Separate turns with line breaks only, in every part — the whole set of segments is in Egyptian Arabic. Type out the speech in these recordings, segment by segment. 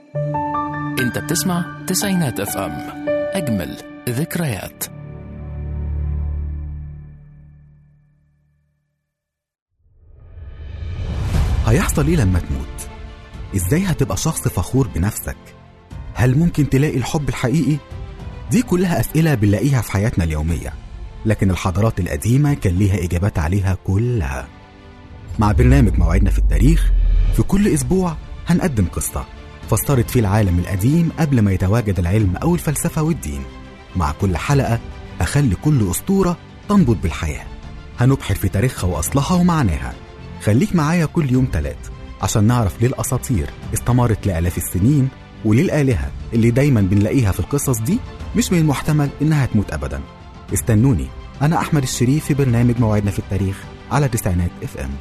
انت بتسمع تسعينات اف ام اجمل ذكريات
هيحصل ايه لما تموت ازاي هتبقى شخص فخور بنفسك هل ممكن تلاقي الحب الحقيقي دي كلها اسئله بنلاقيها في حياتنا اليوميه لكن الحضارات القديمه كان ليها اجابات عليها كلها مع برنامج موعدنا في التاريخ في كل اسبوع هنقدم قصه فسرت فيه العالم القديم قبل ما يتواجد العلم او الفلسفه والدين مع كل حلقه اخلي كل اسطوره تنبض بالحياه هنبحر في تاريخها واصلها ومعناها خليك معايا كل يوم تلات عشان نعرف ليه الأساطير استمرت لآلاف السنين وليه الآلهة اللي دايما بنلاقيها في القصص دي مش من المحتمل إنها تموت أبدا استنوني أنا أحمد الشريف في برنامج موعدنا في التاريخ على تسعينات اف ام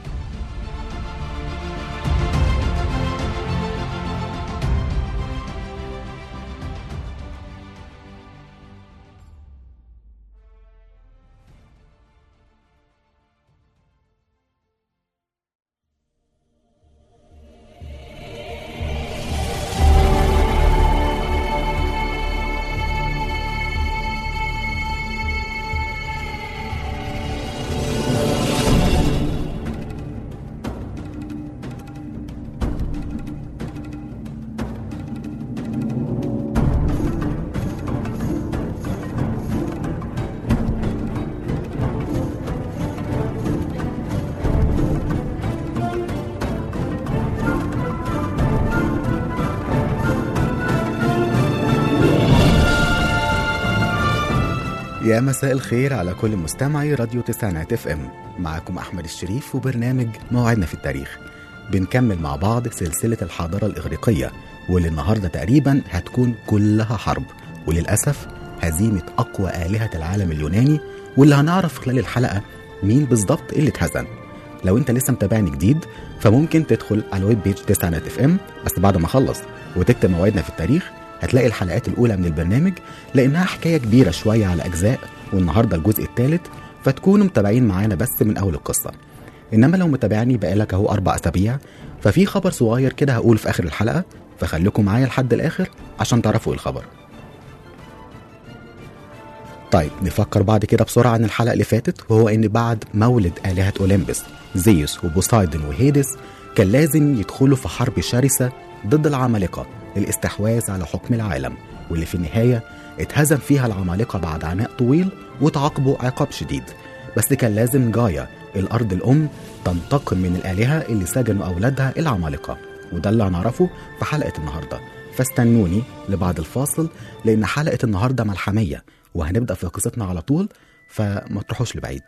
يا مساء الخير على كل مستمعي راديو تسعينات اف ام معكم احمد الشريف وبرنامج موعدنا في التاريخ بنكمل مع بعض سلسلة الحضارة الإغريقية واللي النهاردة تقريبا هتكون كلها حرب وللأسف هزيمة أقوى آلهة العالم اليوناني واللي هنعرف خلال الحلقة مين بالظبط اللي اتهزم لو انت لسه متابعني جديد فممكن تدخل على الويب بيج تسعينات اف ام بس بعد ما اخلص وتكتب موعدنا في التاريخ هتلاقي الحلقات الأولى من البرنامج لأنها حكاية كبيرة شوية على أجزاء والنهاردة الجزء الثالث فتكونوا متابعين معانا بس من أول القصة إنما لو متابعني بقالك أهو أربع أسابيع ففي خبر صغير كده هقوله في آخر الحلقة فخليكم معايا لحد الآخر عشان تعرفوا إيه الخبر طيب نفكر بعد كده بسرعة عن الحلقة اللي فاتت وهو إن بعد مولد آلهة أولمبس زيوس وبوسايدن وهيدس كان لازم يدخلوا في حرب شرسة ضد العمالقة للاستحواذ على حكم العالم واللي في النهاية اتهزم فيها العمالقة بعد عناء طويل وتعاقبوا عقاب شديد بس كان لازم جايا الأرض الأم تنتقم من الآلهة اللي سجنوا أولادها العمالقة وده اللي هنعرفه في حلقة النهاردة فاستنوني لبعد الفاصل لأن حلقة النهاردة ملحمية وهنبدأ في قصتنا على طول فما تروحوش لبعيد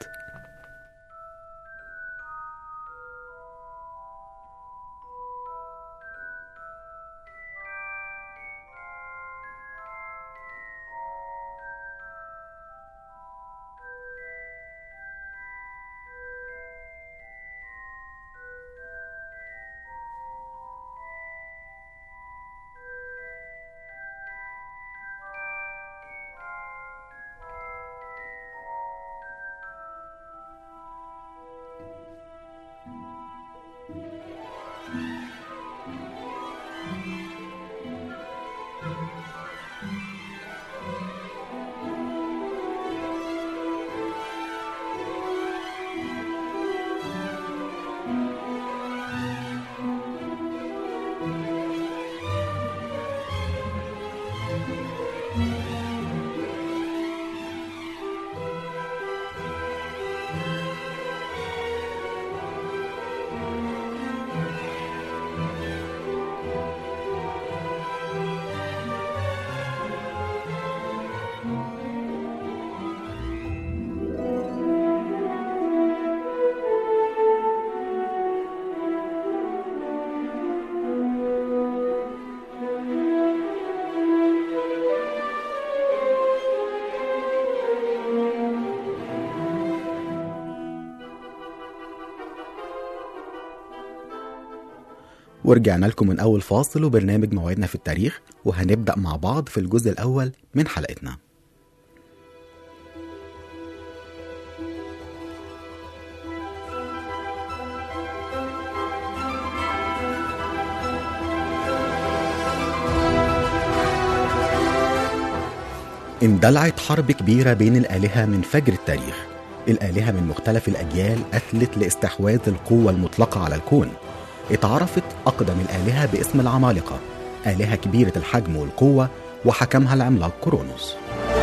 ورجعنا لكم من أول فاصل وبرنامج موعدنا في التاريخ وهنبدأ مع بعض في الجزء الأول من حلقتنا اندلعت حرب كبيرة بين الآلهة من فجر التاريخ الآلهة من مختلف الأجيال أتلت لاستحواذ القوة المطلقة على الكون اتعرفت أقدم الآلهة باسم العمالقة آلهة كبيرة الحجم والقوة وحكمها العملاق كرونوس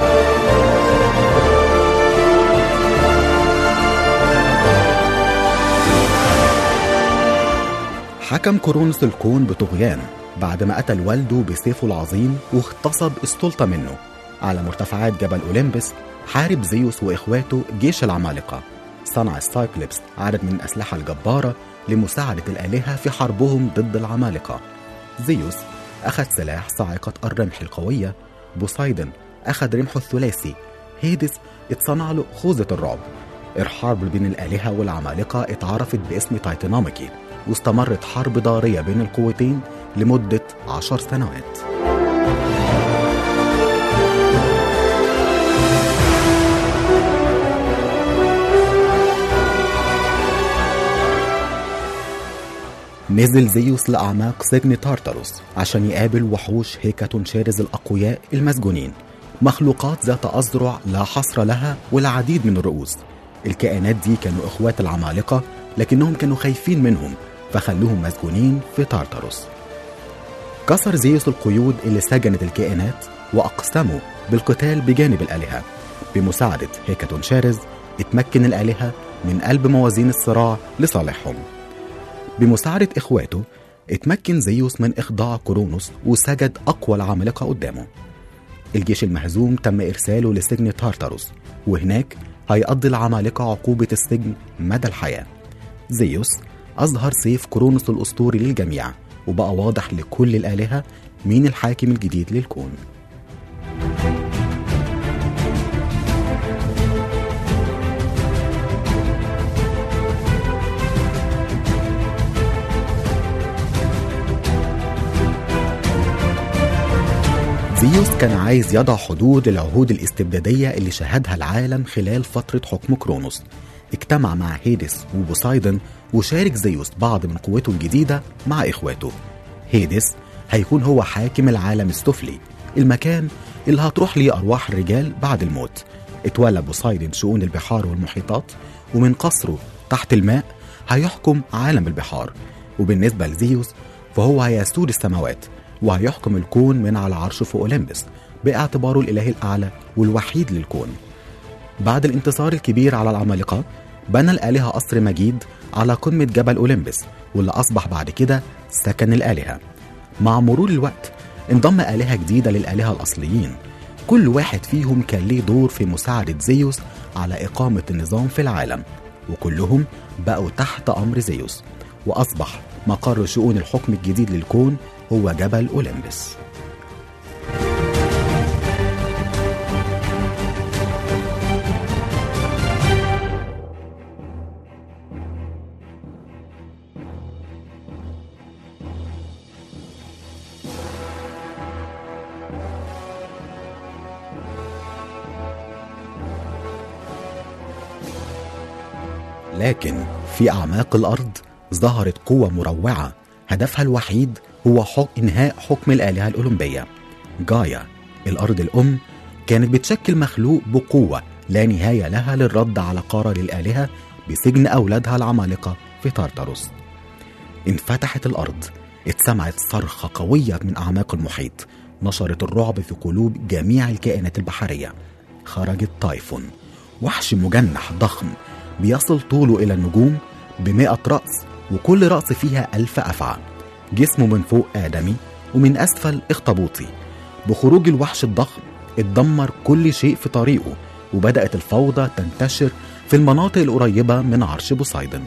حكم كرونوس الكون بطغيان بعد ما قتل والده بسيفه العظيم واغتصب السلطة منه على مرتفعات جبل أولمبس حارب زيوس وإخواته جيش العمالقة صنع السايكليبس عدد من الأسلحة الجبارة لمساعدة الآلهة في حربهم ضد العمالقة زيوس أخذ سلاح صاعقة الرمح القوية بوسايدن أخذ رمحه الثلاثي هيدس اتصنع له خوذة الرعب الحرب بين الآلهة والعمالقة اتعرفت باسم تايتانوميكي واستمرت حرب ضارية بين القوتين لمدة عشر سنوات نزل زيوس لأعماق سجن تارتاروس عشان يقابل وحوش هيكاتون شارز الأقوياء المسجونين مخلوقات ذات أذرع لا حصر لها والعديد من الرؤوس الكائنات دي كانوا إخوات العمالقة لكنهم كانوا خايفين منهم فخلوهم مسجونين في تارتاروس كسر زيوس القيود اللي سجنت الكائنات وأقسموا بالقتال بجانب الآلهة بمساعدة هيكاتون شارز اتمكن الآلهة من قلب موازين الصراع لصالحهم بمساعدة إخواته اتمكن زيوس من إخضاع كرونوس وسجد أقوى العمالقة قدامه الجيش المهزوم تم إرساله لسجن تارتاروس وهناك هيقضي العمالقة عقوبة السجن مدى الحياة زيوس أظهر سيف كرونوس الأسطوري للجميع وبقى واضح لكل الآلهة مين الحاكم الجديد للكون زيوس كان عايز يضع حدود للعهود الاستبدادية اللي شهدها العالم خلال فترة حكم كرونوس اجتمع مع هيدس وبوسايدن وشارك زيوس بعض من قوته الجديدة مع إخواته هيدس هيكون هو حاكم العالم السفلي المكان اللي هتروح ليه أرواح الرجال بعد الموت اتولى بوسايدن شؤون البحار والمحيطات ومن قصره تحت الماء هيحكم عالم البحار وبالنسبة لزيوس فهو هيسود السماوات وهيحكم الكون من على عرشه في أولمبس باعتباره الإله الأعلى والوحيد للكون بعد الانتصار الكبير على العمالقة بنى الآلهة قصر مجيد على قمة جبل أولمبس واللي أصبح بعد كده سكن الآلهة مع مرور الوقت انضم آلهة جديدة للآلهة الأصليين كل واحد فيهم كان ليه دور في مساعدة زيوس على إقامة النظام في العالم وكلهم بقوا تحت أمر زيوس وأصبح مقر شؤون الحكم الجديد للكون هو جبل أولمبس لكن في أعماق الأرض ظهرت قوة مروعة هدفها الوحيد هو حق إنهاء حكم الآلهة الأولمبية جايا الأرض الأم كانت بتشكل مخلوق بقوة لا نهاية لها للرد على قرار الآلهة بسجن أولادها العمالقة في تارتاروس انفتحت الأرض اتسمعت صرخة قوية من أعماق المحيط نشرت الرعب في قلوب جميع الكائنات البحرية خرجت تايفون وحش مجنح ضخم بيصل طوله إلى النجوم بمئة رأس وكل رأس فيها ألف أفعى جسمه من فوق آدمي ومن أسفل اخطبوطي بخروج الوحش الضخم اتدمر كل شيء في طريقه وبدأت الفوضى تنتشر في المناطق القريبة من عرش بوسايدن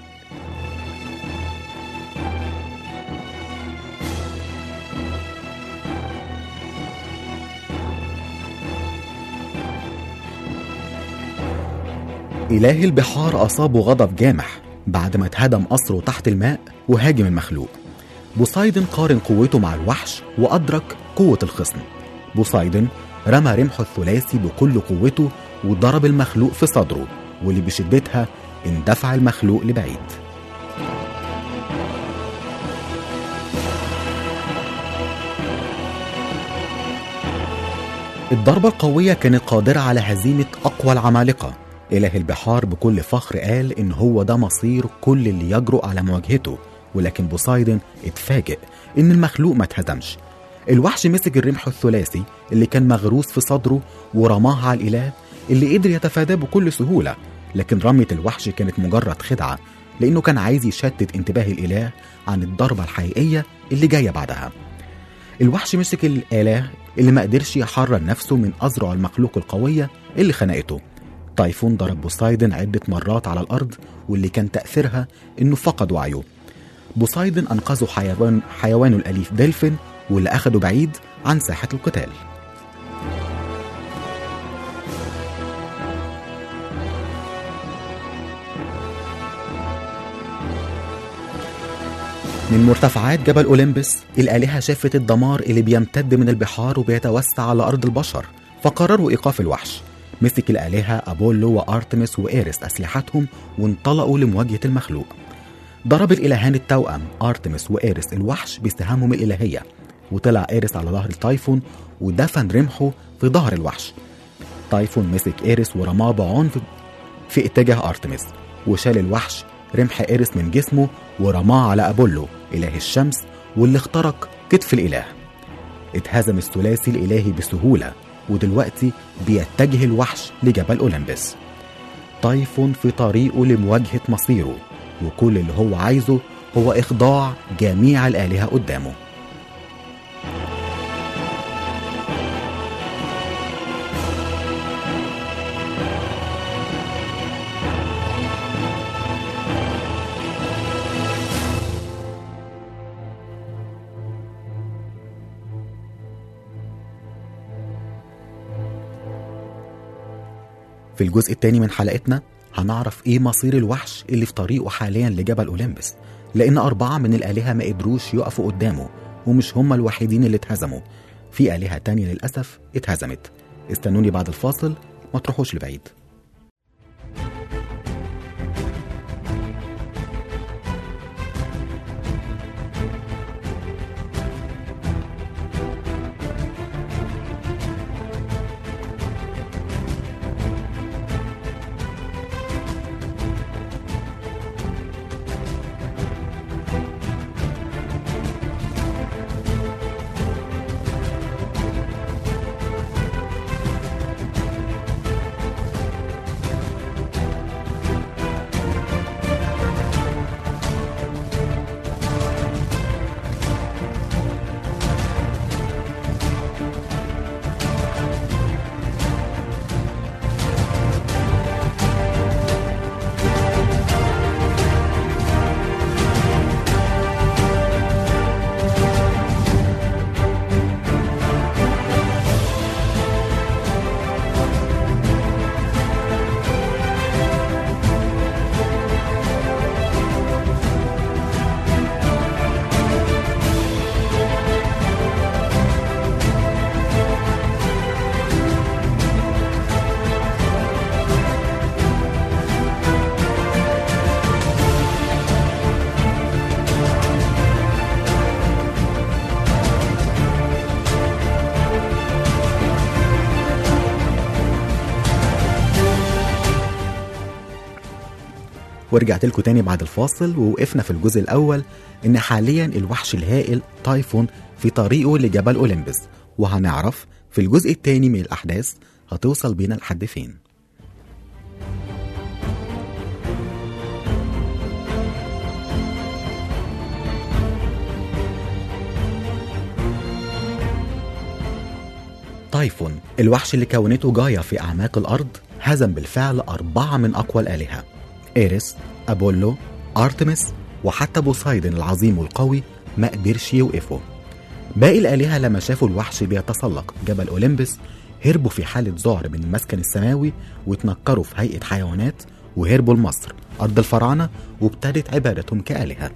إله البحار أصابه غضب جامح بعد ما اتهدم قصره تحت الماء وهاجم المخلوق بوسايدن قارن قوته مع الوحش وأدرك قوة الخصم بوسايدن رمى رمحه الثلاثي بكل قوته وضرب المخلوق في صدره واللي بشدتها اندفع المخلوق لبعيد الضربة القوية كانت قادرة على هزيمة أقوى العمالقة إله البحار بكل فخر قال إن هو ده مصير كل اللي يجرؤ على مواجهته ولكن بوسايدن اتفاجئ إن المخلوق ما اتهزمش الوحش مسك الرمح الثلاثي اللي كان مغروس في صدره ورماه على الإله اللي قدر يتفاداه بكل سهولة لكن رمية الوحش كانت مجرد خدعة لأنه كان عايز يشتت انتباه الإله عن الضربة الحقيقية اللي جاية بعدها الوحش مسك الآلة اللي ما قدرش يحرر نفسه من أذرع المخلوق القوية اللي خنقته تايفون ضرب بوسايدن عدة مرات على الأرض واللي كان تأثيرها إنه فقد وعيه بوسايدن أنقذه حيوان حيوانه الأليف ديلفين واللي أخده بعيد عن ساحة القتال من مرتفعات جبل أولمبس الآلهة شافت الدمار اللي بيمتد من البحار وبيتوسع على أرض البشر فقرروا إيقاف الوحش مسك الآلهة أبولو وأرتمس وإيرس أسلحتهم وانطلقوا لمواجهة المخلوق ضرب الإلهان التوأم أرتمس وإيرس الوحش بسهامهم الإلهية وطلع إيرس على ظهر تايفون ودفن رمحه في ظهر الوحش تايفون مسك إيرس ورماه بعنف في اتجاه أرتمس وشال الوحش رمح إيرس من جسمه ورماه على أبولو إله الشمس واللي اخترق كتف الإله اتهزم الثلاثي الإلهي بسهولة ودلوقتي بيتجه الوحش لجبل أولمبس تايفون في طريقه لمواجهة مصيره وكل اللي هو عايزه هو إخضاع جميع الآلهة قدامه في الجزء الثاني من حلقتنا هنعرف ايه مصير الوحش اللي في طريقه حاليا لجبل اولمبس لان اربعه من الالهه ما قدروش يقفوا قدامه ومش هم الوحيدين اللي اتهزموا في الهه تانية للاسف اتهزمت استنوني بعد الفاصل ما تروحوش لبعيد ورجعت لكم تاني بعد الفاصل ووقفنا في الجزء الأول إن حاليا الوحش الهائل تايفون في طريقه لجبل أولمبس وهنعرف في الجزء التاني من الأحداث هتوصل بينا لحد فين تايفون الوحش اللي كونته جايا في أعماق الأرض هزم بالفعل أربعة من أقوى الآلهة إيرس أبولو أرتمس وحتى بوسايدن العظيم والقوي ما قدرش يوقفه باقي الآلهة لما شافوا الوحش بيتسلق جبل أولمبس هربوا في حالة ذعر من المسكن السماوي واتنكروا في هيئة حيوانات وهربوا لمصر أرض الفراعنة وابتدت عبادتهم كآلهة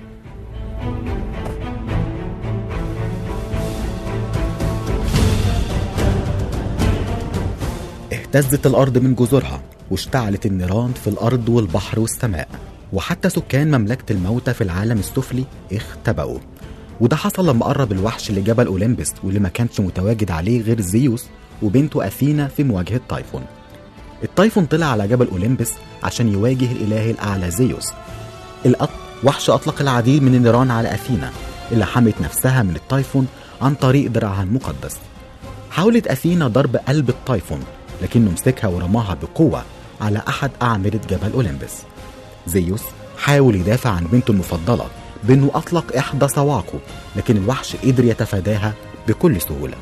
اهتزت الأرض من جذورها واشتعلت النيران في الأرض والبحر والسماء وحتى سكان مملكة الموتى في العالم السفلي اختبأوا وده حصل لما قرب الوحش لجبل أولمبس واللي ما كانش متواجد عليه غير زيوس وبنته أثينا في مواجهة تايفون التايفون طلع على جبل أولمبس عشان يواجه الإله الأعلى زيوس الأط... وحش أطلق العديد من النيران على أثينا اللي حمت نفسها من التايفون عن طريق دراعها المقدس حاولت أثينا ضرب قلب التايفون لكنه مسكها ورماها بقوة على أحد أعمدة جبل أولمبس زيوس حاول يدافع عن بنته المفضلة بأنه أطلق إحدى صواعقه لكن الوحش قدر يتفاداها بكل سهولة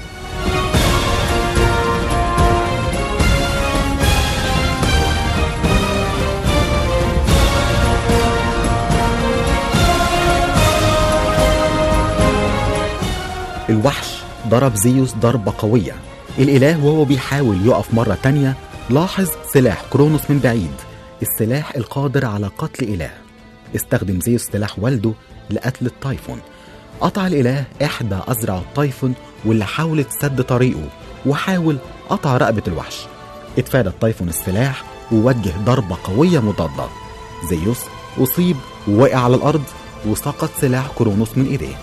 الوحش ضرب زيوس ضربة قوية الإله وهو بيحاول يقف مرة تانية لاحظ سلاح كرونوس من بعيد السلاح القادر على قتل إله استخدم زيوس سلاح والده لقتل التايفون قطع الإله إحدى أزرع التايفون واللي حاولت سد طريقه وحاول قطع رقبة الوحش اتفادى التايفون السلاح ووجه ضربة قوية مضادة زيوس أصيب ووقع على الأرض وسقط سلاح كرونوس من إيديه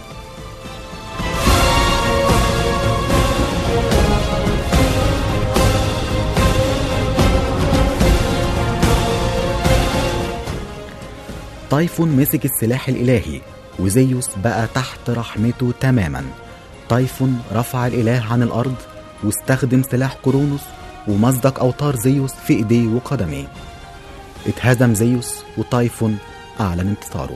تايفون مسك السلاح الإلهي وزيوس بقى تحت رحمته تماما تايفون رفع الإله عن الأرض واستخدم سلاح كرونوس ومزق أوتار زيوس في إيديه وقدميه اتهزم زيوس وتايفون أعلن انتصاره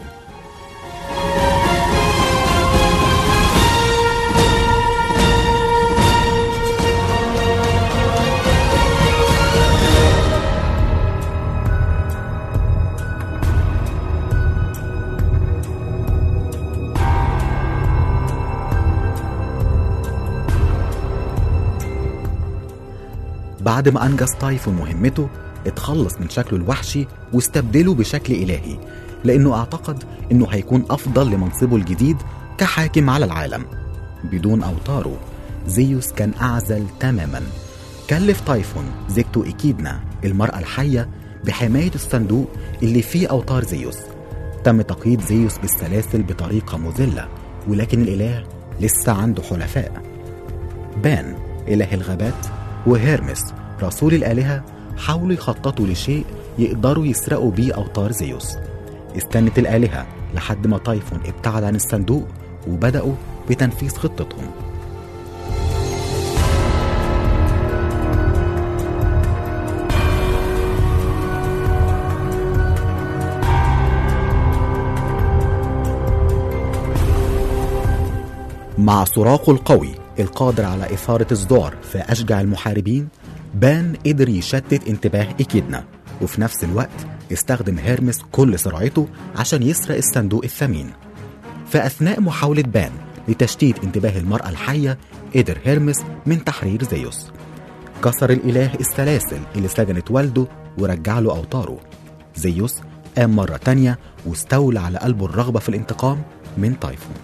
بعد ما أنجز تايفون مهمته اتخلص من شكله الوحشي واستبدله بشكل إلهي لأنه اعتقد إنه هيكون أفضل لمنصبه الجديد كحاكم على العالم بدون أوتاره زيوس كان أعزل تماما كلف تايفون زيكتو إيكيدنا المرأة الحية بحماية الصندوق اللي فيه أوتار زيوس تم تقييد زيوس بالسلاسل بطريقة مذلة ولكن الإله لسه عنده حلفاء بان إله الغابات وهيرمس رسول الآلهة حاولوا يخططوا لشيء يقدروا يسرقوا بيه أوتار زيوس استنت الآلهة لحد ما تايفون ابتعد عن الصندوق وبدأوا بتنفيذ خطتهم مع صراخه القوي القادر على إثارة الذعر في أشجع المحاربين بان قدر يشتت انتباه إيكيدنا وفي نفس الوقت استخدم هيرمس كل سرعته عشان يسرق الصندوق الثمين في أثناء محاولة بان لتشتيت انتباه المرأة الحية قدر هيرمس من تحرير زيوس كسر الإله السلاسل اللي سجنت والده ورجع له أوتاره زيوس قام مرة تانية واستولى على قلبه الرغبة في الانتقام من تايفون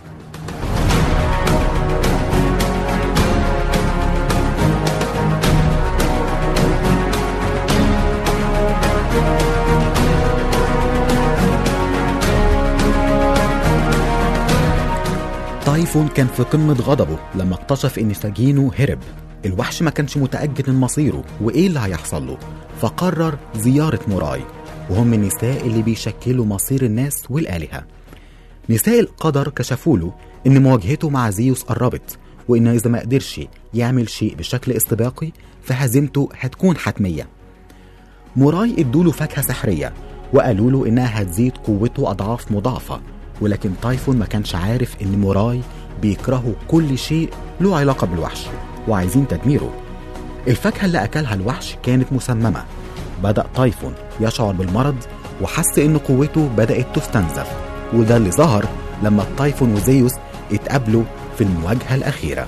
تايفون كان في قمة غضبه لما اكتشف إن سجينه هرب الوحش ما كانش متأكد من مصيره وإيه اللي هيحصل له فقرر زيارة موراي وهم النساء اللي بيشكلوا مصير الناس والآلهة نساء القدر كشفوا له إن مواجهته مع زيوس قربت وإنه إذا ما قدرش يعمل شيء بشكل استباقي فهزيمته هتكون حتمية موراي ادوله فاكهة سحرية وقالوا له إنها هتزيد قوته أضعاف مضاعفة ولكن تايفون ما كانش عارف إن موراي بيكرهوا كل شيء له علاقة بالوحش وعايزين تدميره الفاكهة اللي أكلها الوحش كانت مسممة بدأ تايفون يشعر بالمرض وحس إن قوته بدأت تستنزف وده اللي ظهر لما تايفون وزيوس اتقابلوا في المواجهة الأخيرة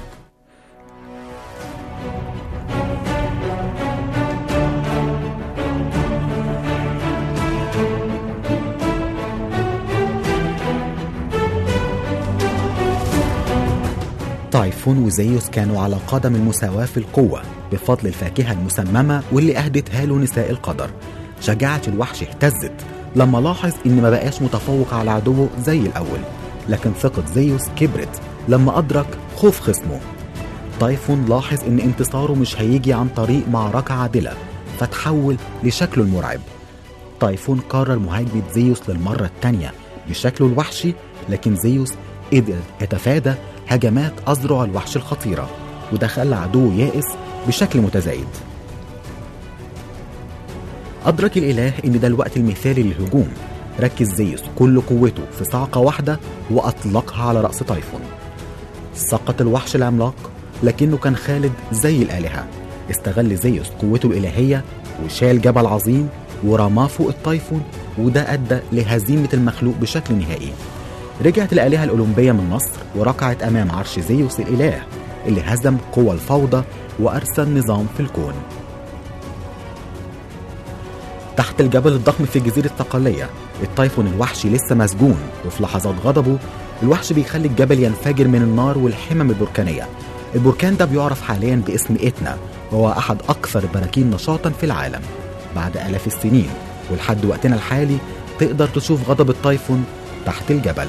تايفون وزيوس كانوا على قدم المساواة في القوة بفضل الفاكهة المسممة واللي أهدتها له نساء القدر شجاعة الوحش اهتزت لما لاحظ إن ما بقاش متفوق على عدوه زي الأول لكن ثقة زيوس كبرت لما أدرك خوف خصمه تايفون لاحظ إن انتصاره مش هيجي عن طريق معركة عادلة فتحول لشكله المرعب تايفون قرر مهاجمة زيوس للمرة التانية بشكله الوحشي لكن زيوس قدر يتفادى هجمات أذرع الوحش الخطيرة وده خلى عدوه يائس بشكل متزايد أدرك الإله إن ده الوقت المثالي للهجوم ركز زيوس كل قوته في صاعقة واحدة وأطلقها على رأس تايفون سقط الوحش العملاق لكنه كان خالد زي الآلهة استغل زيوس قوته الإلهية وشال جبل عظيم ورماه فوق التايفون وده أدى لهزيمة المخلوق بشكل نهائي رجعت الآلهة الأولمبية من مصر وركعت أمام عرش زيوس الإله اللي هزم قوى الفوضى وأرسى النظام في الكون تحت الجبل الضخم في جزيرة صقلية التايفون الوحشي لسه مسجون وفي لحظات غضبه الوحش بيخلي الجبل ينفجر من النار والحمم البركانية البركان ده بيعرف حاليا باسم إتنا وهو أحد أكثر البراكين نشاطا في العالم بعد آلاف السنين ولحد وقتنا الحالي تقدر تشوف غضب التايفون تحت الجبل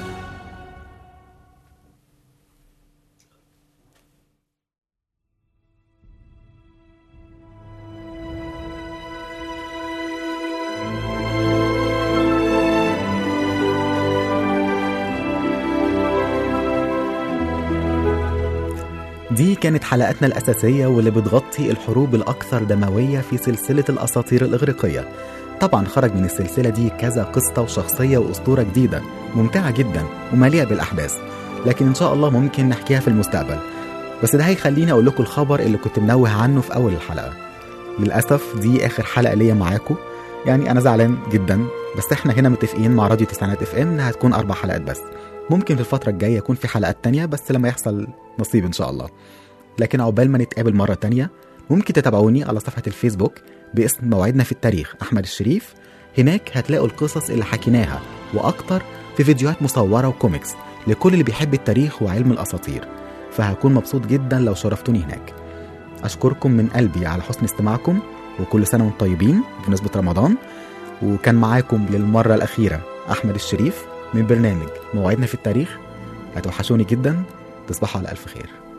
دي كانت حلقتنا الأساسية واللي بتغطي الحروب الأكثر دموية في سلسلة الأساطير الإغريقية طبعا خرج من السلسلة دي كذا قصة وشخصية وأسطورة جديدة ممتعة جدا ومليئة بالأحداث لكن إن شاء الله ممكن نحكيها في المستقبل بس ده هيخليني أقول لكم الخبر اللي كنت منوه عنه في أول الحلقة للأسف دي آخر حلقة ليا معاكم يعني أنا زعلان جدا بس إحنا هنا متفقين مع راديو تسعينات اف ام إنها هتكون أربع حلقات بس ممكن في الفترة الجاية يكون في حلقات تانية بس لما يحصل نصيب إن شاء الله لكن عقبال ما نتقابل مرة تانية ممكن تتابعوني على صفحة الفيسبوك باسم موعدنا في التاريخ أحمد الشريف هناك هتلاقوا القصص اللي حكيناها وأكتر في فيديوهات مصورة وكوميكس لكل اللي بيحب التاريخ وعلم الأساطير فهكون مبسوط جدا لو شرفتوني هناك أشكركم من قلبي على حسن استماعكم وكل سنة وانتم طيبين بمناسبة رمضان وكان معاكم للمرة الأخيرة أحمد الشريف من برنامج موعدنا في التاريخ هتوحشوني جدا تصبحوا على ألف خير